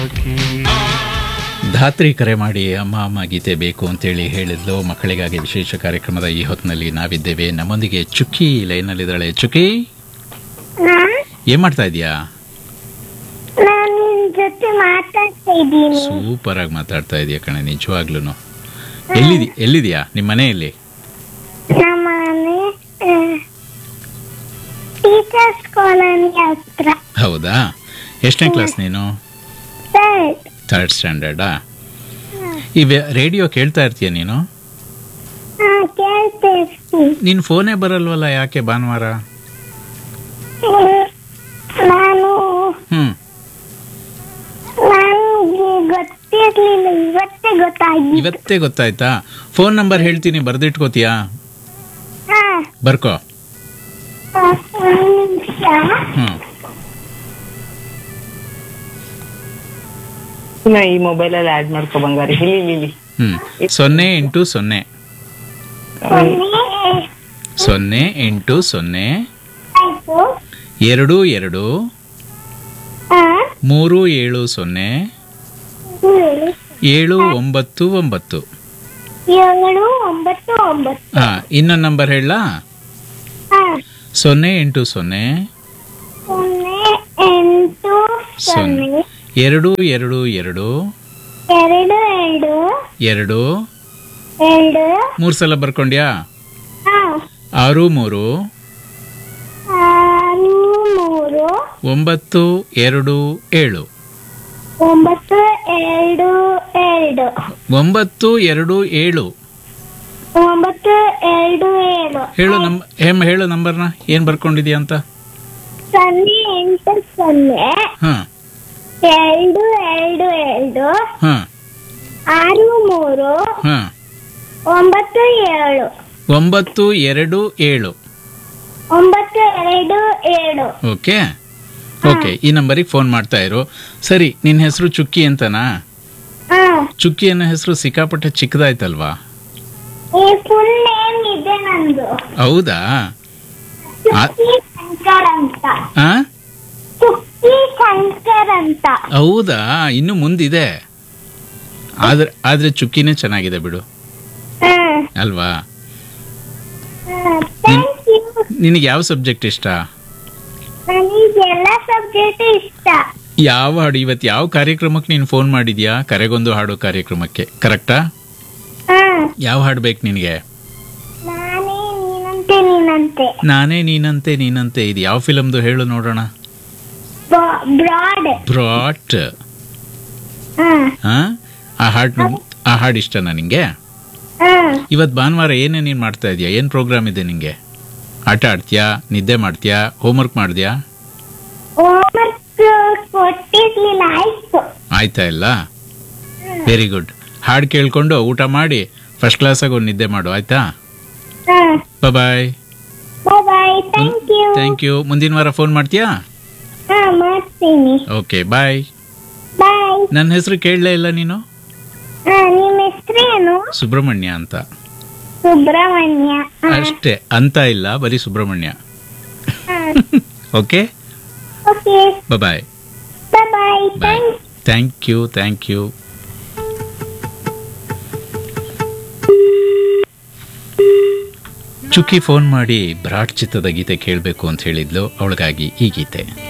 ಧಾತ್ರಿ ಕರೆ ಮಾಡಿ ಅಮ್ಮ ಅಮ್ಮ ಗೀತೆ ಬೇಕು ಅಂತೇಳಿ ಹೇಳಿದ್ಲು ಮಕ್ಕಳಿಗಾಗಿ ವಿಶೇಷ ಕಾರ್ಯಕ್ರಮದ ಈ ಹೊತ್ತಿನಲ್ಲಿ ನಾವಿದ್ದೇವೆ ನಮ್ಮೊಂದಿಗೆ ಚುಕ್ಕಿ ಲೈನಲ್ಲಿದ್ದಾಳೆ ಚುಕ್ಕಿ ಏನ್ ಮಾಡ್ತಾ ಇದೀಯಾ ನಾನು ನಿನ್ ಜೊತೆ ಮಾತಾಡ್ತಾ ಇದ್ದೀನಿ ಸೂಪರ್ ಆಗಿ ಮಾತಾಡ್ತಾ ಇದೀಯ ಕಣೆ ನಿಜವಾಗ್ಲೂ ಎಲ್ಲಿದಿ ಎಲ್ಲಿದ್ಯಾ ನಿಮ್ಮ ಮನೆಯಲ್ಲಿ ನಮ್ಮ ಮನೆ ಟೀಚರ್ಸ್ ಕಾಲೋನಿ ಹತ್ರ ಹೌದಾ ಎಷ್ಟನೇ ಕ್ಲಾಸ್ ನೀನು ಸರ್ ಥರ್ಡ್ ಸ್ಟ್ಯಾಂಡರ್ಡಾ ಈ ರೇಡಿಯೋ ಕೇಳ್ತಾ ಇರ್ತೀಯ ನೀನು ಹಾ ಕೇಳ್ತಾ ಇರ್ತೀನಿ ನಿನ್ ಫೋನೇ ಬರಲ್ವಲ್ಲ ಯಾಕೆ ಭಾನುವಾರ ಹ್ಮ್. ನಾನು ಹ್ಮ್ ನನಗೆ ಗೊತ್ತಿರ್ಲಿಲ್ಲ ಇವತ್ತೇ ಗೊತ್ತಾಗಿದ್ದು ಇವತ್ತೇ ಗೊತ್ತಾಯ್ತಾ ಫೋನ್ ನಂಬರ್ ಹೇಳ್ತೀನಿ ಬರ್ದಿಟ್ಕೋತೀಯಾ ಹಾ ಬರ್ಕೋ ಹಾ, ಒಂದ್ ನಿಮಿಷ ಹ್ಮ್ ಇನ್ನ ಈ ಮೊಬೈಲ್ ಅಲ್ಲಿ ಆಡ್ ಮಾಡ್ಕೊ ಬಂಗಾರಿ ಇಲ್ಲಿ ಇಲ್ಲಿ, ಇಲ್ಲಿ ಹ್ಮ್ ಸೊನ್ನೆ ಎಂಟು ಸೊನ್ನೆ ಸೊನ್ನೆ ಸೊನ್ನೆ ಎಂಟು ಸೊನ್ನೆ ಆಯ್ತು ಎರಡು ಎರಡು ಹಾ ಮೂರು ಏಳು ಸೊನ್ನೆ ಏಳು ಏಳು ಒಂಬತ್ತು ಒಂಬತ್ತು ಏಳು ಒಂಬತ್ತು ಒಂಬತ್ತು ಹಾ ಇನ್ನೊಂದು ನಂಬರ್ ಹೇಳಲಾ ಹಾ ಸೊನ್ನೆ ಎಂಟು ಸೊನ್ನೆ ಸೊನ್ನೆ ಎಂಟು ಸೊನ್ನೆ ಎರಡು ಎರಡು ಎರಡು ಎರಡು ಎರಡು ಎರಡು ಎರಡು ಮೂರು ಸಲ ಬರ್ಕೊಂಡ್ಯಾ ಹಾ ಆರು ಮೂರು ಆರು ಮೂರು ಒಂಬತ್ತು ಎರಡು ಏಳು ಒಂಬತ್ತು ಎರಡು ಎರಡು ಒಂಬತ್ತು ಎರಡು ಏಳು ಒಂಬತ್ತು ಎರಡು ಏಳು ಹೇಳು ನಮ್ ಹೇಮ ಹೇಳು ನಂಬರ್ನ ಏನ್ ಬರ್ಕೊಂಡಿದ್ಯಾ ಅಂತ ಸೊನ್ನೆ ಎಂಟು ಸೊನ್ನೆ ಹಾ ಎರಡು ಎರಡು ಎರಡು ಹಾ ಆರು ಮೂರು ಹಾ ಒಂಬತ್ತು ಏಳು ಒಂಬತ್ತು ಎರಡು ಏಳು ಒಂಬತ್ತು ಎರಡು ಏಳು ಓಕೆ ಓಕೆ ಈ ನಂಬರಿಗೆ ಫೋನ್ ಮಾಡ್ತಾ ಇರು ಸರಿ ನಿನ್ನ ಹೆಸರು ಚುಕ್ಕಿ ಅಂತನಾ ಹಾ ಚುಕ್ಕಿ ಅನ್ನೋ ಹೆಸರು ಸಿಕ್ಕಾಪಟ್ಟೆ ಚಿಕ್ಕದಾಯ್ತಲ್ವಾ ಈ ಫುಲ್ ನೇಮ್ ಇದೆ ನಂದು ಹೌದಾ ಆ- ಚುಕ್ಕಿ ಶಂಕರ್ ಅಂತ ಆ ಚುಕ್ಕಿ ಶಂಕರ್ ಅಂತ ಹೌದಾ ಇನ್ನು ಮುಂದಿದೆ ಆದ್ರೆ ಆದ್ರೆ ಚುಕ್ಕಿನೇ ಚೆನ್ನಾಗಿದೆ ಬಿಡು ಹ್ಮ್ ಅಲ್ವಾ ಥ್ಯಾಂಕ್ ಯು ನಿನಗೆ ಯಾವ ಸಬ್ಜೆಕ್ಟ್ ಇಷ್ಟ ನನಗೆ ಎಲ್ಲ ಸಬ್ಜೆಕ್ಟ್ ಇಷ್ಟ ಯಾವ ಹಾಡು ಇವತ್ತು ಯಾವ ಕಾರ್ಯಕ್ರಮಕ್ಕೆ ನೀನು ಫೋನ್ ಮಾಡಿದ್ಯಾ ಕರೆಗೊಂದು ಹಾಡು ಕಾರ್ಯಕ್ರಮಕ್ಕೆ ಕರೆಕ್ಟಾ ಹ್ಮ್ ಯಾವ ಹಾಡು ಬೇಕು ನಿನಗೆ ನಾನೇ ನೀನಂತೆ ನೀನಂತೆ ನಾನೇ ನೀನಂತೆ ನೀನಂತೆ ಇದು ಯಾವ ಫಿಲಮ್ದು ಹೇಳು ನೋಡೋಣ ಬ್ರಾಡ್ ಬ್ರಾಟ್ ಹ್ಮ್ ಆ ಆ ಹಾಡು ಆ ಹಾಡು ಇಷ್ಟನಾ ನಿಂಗೆ ಹ್ಮ್ ಇವತ್ತು ಭಾನುವಾರ ಏನೇ ನೀನು ಮಾಡ್ತಾ ಇದೀಯಾ ಏನು ಪ್ರೋಗ್ರಾಮ್ ಇದೆ ನಿಂಗೆ ಆಟ ಆಡ್ತೀಯಾ ನಿದ್ದೆ ಮಾಡ್ತೀಯಾ ಹೋಮ್ವರ್ಕ್ ಮಾಡಿದ್ಯಾ ಹೋಮ್ವರ್ಕ್ ಕೊಟ್ಟಿರ್ಲಿಲ್ಲ ಆಯ್ತು ಆಯ್ತಾ ಇಲ್ಲ ವೆರಿ ಗುಡ್ ಹಾಡು ಕೇಳ್ಕೊಂಡು ಊಟ ಮಾಡಿ ಫಸ್ಟ್ ಕ್ಲಾಸಾಗಿ ಒಂದು ನಿದ್ದೆ ಮಾಡು ಆಯ್ತಾ ಹ್ಮ್ bye bye bye thank you thank you ಮುಂದಿನ ವಾರ ಫೋನ್ ಮಾಡ್ತೀಯಾ ಹಾ ಮಾಡ್ತೀನಿ ಓಕೆ ಬಾಯ್ ಬಾಯ್ ನನ್ನ ಹೆಸರು ಕೇಳಲೇ ಇಲ್ಲ ನೀನು ಹಾ ನಿಮ್ಮ ಹೆಸರೇನು ಸುಬ್ರಹ್ಮಣ್ಯ ಅಂತ ಸುಬ್ರಹ್ಮಣ್ಯ ಹಾ ಅಷ್ಟೇ ಅಂತ ಇಲ್ಲ ಬರೀ ಸುಬ್ರಹ್ಮಣ್ಯ ಹಾ okay okay bye bye bye bye thank thank you thank you Chukki phone ಮಾಡಿ ಭ್ರಾಟ್ ಚಿತ್ರದ ಗೀತೆ ಕೇಳಬೇಕು ಅಂತ ಹೇಳಿದ್ಲು ಅವಳಿಗಾಗಿ ಈ ಗೀತೆ